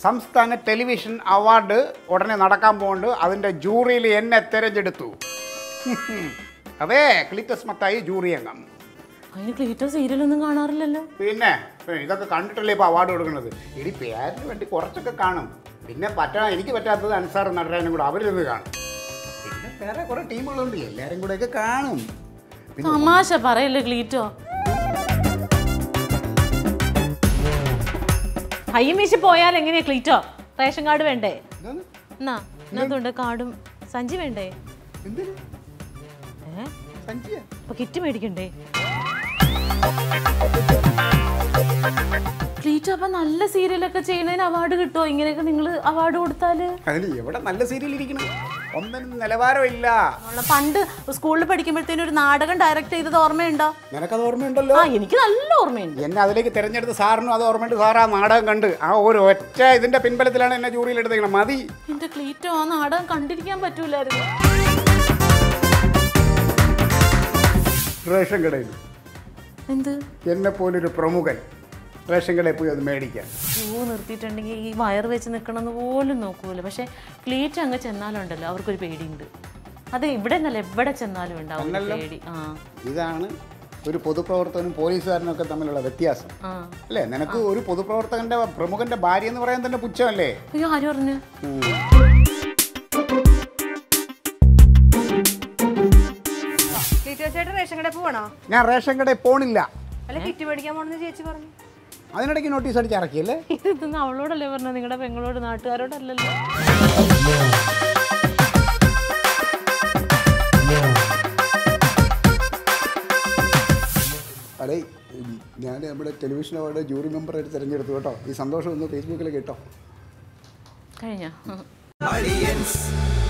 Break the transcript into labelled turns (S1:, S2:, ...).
S1: സംസ്ഥാന television award ഉടനെ നടക്കാൻ പോകുന്നുണ്ട് അതിൻ്റെ ജൂറിയിൽ എന്നെ തിരഞ്ഞെടുത്തു അതെ ക്ലിറ്റസ് മത്തായി ജൂറി അംഗം
S2: അതിന് ക്ലീറ്റോ സീരിയലൊന്നും കാണാറില്ലല്ലോ
S1: പിന്നെ ഏ, ഇതൊക്കെ കണ്ടിട്ടല്ലേ ഇപ്പോൾ അവാർഡ് കൊടുക്കുന്നത് ഇനി പേരിന് വേണ്ടി കുറച്ചൊക്കെ കാണും പിന്നെ പറ്റാ എനിക്ക് പറ്റാത്തത് അൻസാർ നടരാനും കൂടെ അവരിരുന്ന് കാണും പിന്നെ വേറെ കുറേ ടീമുകളുണ്ട് എല്ലാവരും കൂടെയൊക്കെ കാണും പിന്നെ
S2: തമാശ പറയല്ലേ ക്ലീറ്റോ കയ്യും വീശി പോയാൽ എങ്ങനെയാ ക്ലീറ്റോ റേഷൻ കാർഡ് വേണ്ടേ
S1: എന്താണ്?
S2: എന്നാ ഇതിനകത്തുണ്ട് കാർഡും സഞ്ചി വേണ്ടേ
S1: എന്തിന്
S2: ഏ
S1: സഞ്ചിയാ
S2: അപ്പൊ കിറ്റ് മേടിക്കണ്ടേ ക്ലീറ്റോ അപ്പൊ നല്ല സീരിയലൊക്കെ ചെയ്യുന്നതിന് അവാർഡ് കിട്ടുമോ ഇങ്ങനെയൊക്കെ നിങ്ങൾ അവാർഡ് കൊടുത്താല്
S1: അതിന് എവിടെ നല്ല സീരിയൽ ഇരിക്കണം ഒന്നിനും നിലവാരമില്ല
S2: ഉള്ള പണ്ട് സ്കൂളിൽ പഠിക്കുമ്പോഴത്തേനും ഒരു നാടകം ഡയറക്റ്റ് ചെയ്തത് ഓർമ്മയുണ്ടോ
S1: നിനക്കത് ഓർമ്മയുണ്ടല്ലോ
S2: ആ എനിക്ക് നല്ല ഓർമ്മയുണ്ട്
S1: എന്നെ അതിലേക്ക് തിരഞ്ഞെടുത്ത സാറിനും അത് ഓർമ്മയുണ്ട് സാർ ആ നാടകം കണ്ട് ആ ഒരു ഒറ്റ ഇതിന്റെ പിൻബലത്തിലാണ് എന്നെ ജൂറിയിൽ എടുത്തേക്കണം മതി
S2: എന്റെ ക്ലീറ്റോ ആ നാടകം കണ്ടിരിക്കാൻ പറ്റൂലായിരുന്നു
S1: റേഷൻ കടയിൽ
S2: എന്ത്
S1: എന്നെ പോലൊരു പ്രമുഖൻ റേഷൻ കടയിൽ പോയി അത് മേടിക്കാൻ
S2: പൂ നിർത്തിയിട്ടുണ്ടെങ്കിൽ ഈ വയർ വെച്ച് നിൽക്കണമെന്ന് പോലും നോക്കൂല പക്ഷെ ക്ലീറ്റ് അങ്ങ് ചെന്നാലുണ്ടല്ലോ അവർക്കൊരു പേടിയുണ്ട് അത് ഇവിടെ നിന്നല്ല എവിടെ ചെന്നാലും ഉണ്ടാവും ഒരു പേടി ആ
S1: ഇതാണ് ഒരു പൊതുപ്രവർത്തകനും പോലീസുകാരനും ഒക്കെ തമ്മിലുള്ള വ്യത്യാസം
S2: ആ
S1: അല്ലേ നിനക്ക് ഒരു പൊതുപ്രവർത്തകന്റെ പ്രമുഖന്റെ ഭാര്യ എന്ന് പറയാൻ തന്നെ പുച്ഛമല്ലേ
S2: അയ്യോ ആര് പറഞ്ഞു
S3: ക്ലീറ്റോ ചേട്ടൻ റേഷൻ കടയിൽ പോവാണോ
S1: ഞാൻ റേഷൻ കടയിൽ പോണില്ല
S3: അല്ല കിറ്റ് മേടിക്കാൻ പോണെന്ന് ചേച്ചി പറഞ്ഞു
S1: അതിനിടയ്ക്ക് നോട്ടീസ് അടിച്ച് ഇറക്കിയല്ലേ
S2: ഇതൊന്നും അവളോടല്ലേ പറഞ്ഞത് നിങ്ങളുടെ പെങ്ങളോട് നാട്ടുകാരോടല്ലല്ലോ
S1: അടേ ഞാൻ നമ്മുടെ ടെലിവിഷൻ അവാർഡ് ജൂറി മെമ്പറായിട്ട് തിരഞ്ഞെടുത്തു കേട്ടോ ഈ സന്തോഷം ഒന്ന് ഫേസ്ബുക്കിൽ കേട്ടോ
S2: കഴിഞ്ഞ
S4: Aliens